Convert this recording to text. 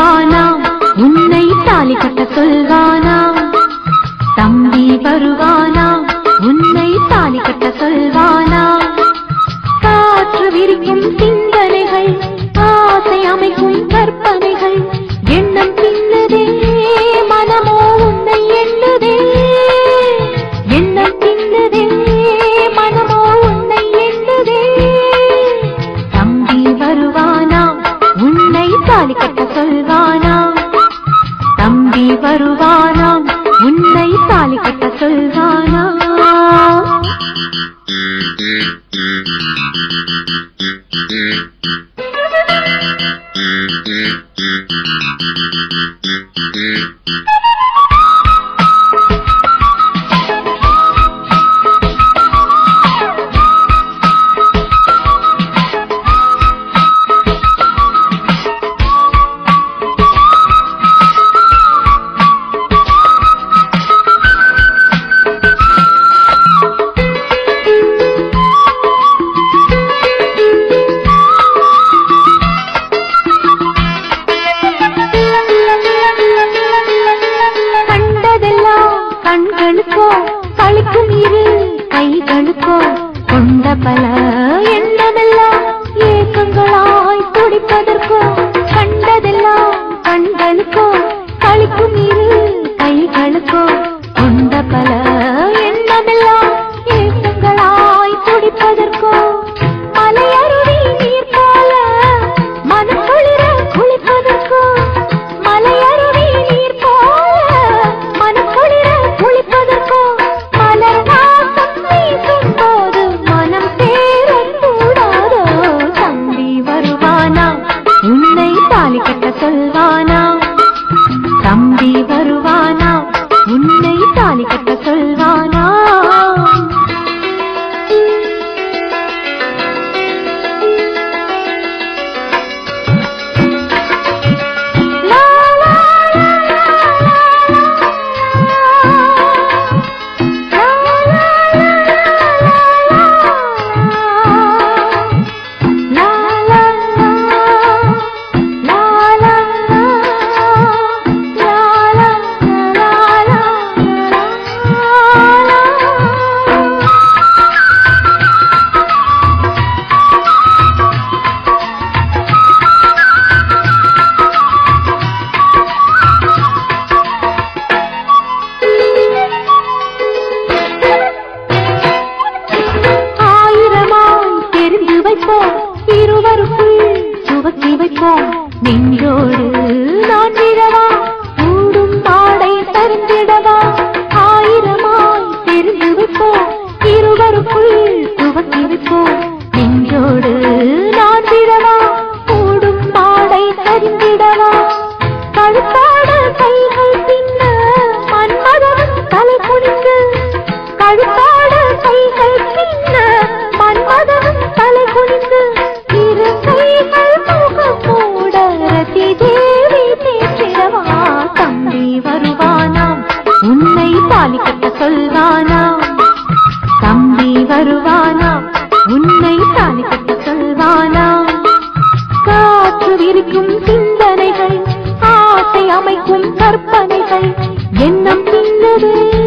வருவானாம் உன்னை தாலி கட்ட சொல்வானாம் தம்பி வருவானாம் உன்னை தாலி கட்ட சொல்வானாம் காற்று விரிக்கும் சிந்தனைகள் ஆசை அமைக்கும் கற்பனைகள் எண்ணம் பின்னதே மனமோ உன்னை எண்ணுதே எண்ணம் பின்னதே மனமோ உன்னை எண்ணுதே தம்பி வருவானாம் உன்னை தாலி கட்ட சொல்வானாம் தம்பி வருவானாம் உன்னை தாலி கட்ட சொல்வானாம் கண்டதெல்லாம் கண்களுக்கோ கழிக்கும் இரு கைகளுக்கோ கொண்ட பல எண்ணமெல்லாம் ஏக்கங்களாய் துடிப்பதற்கோ கண்டதெல்லாம் கண்களுக்கோ கழிக்கும் இரு கைகளுக்கோ கொண்ட பல எண்ணமெல்லாம் ஏக்கங்களாய் துடிப்பதற்கோ மலையருவி நீர் போல மனம் குளிர குளிப்பதற்கோ மலையருவி நீர் போல மனம் குளிர குளிப்பதற்கோ மலர் வாசம் வீசும் போது மனம் சேரும் கூடாதோ தம்பி வருவானா உன்னை தாலி கட்ட சொல்வானா தம்பி வருவானா உன்னை தாலி கட்ட சொல்வானா லா, லா, லா, லா, லா, லா, லா, லா, லா, லா, லா, ஆயிரமாய் தெரிந்து வைப்போம் இருவருக்குள் துவக்கி வைப்போம் நெஞ்சோடு நான் விழவா மூடும் பாடை தருந்திடவா ஆயிரமாய் தெரிந்து வைப்போம் இருவருக்குள் துவக்கி வைப்போம் நெஞ்சோடு நான் விழவா மூடும் பாடை தருந்திடவா கழுத்தாட கைகள் பின்ன மன்மதன் தலை குனிந்து கழுத்தாட கைகள் பின்ன மன்மதன் தலை குனிந்து இரு கைகள் முகம் மூட ரதி தேவி பேசிடவா தம்பி வருவானாம் உன்னை தாலி கட்ட சொல்வானாம் தம்பி வருவானாம் உன்னை தாலி கட்ட சொல்வானாம் காற்று விரிக்கும் சிந்தனைகள் ஆசை அமைக்கும் கற்பனைகள் எண்ணம் பின்னதே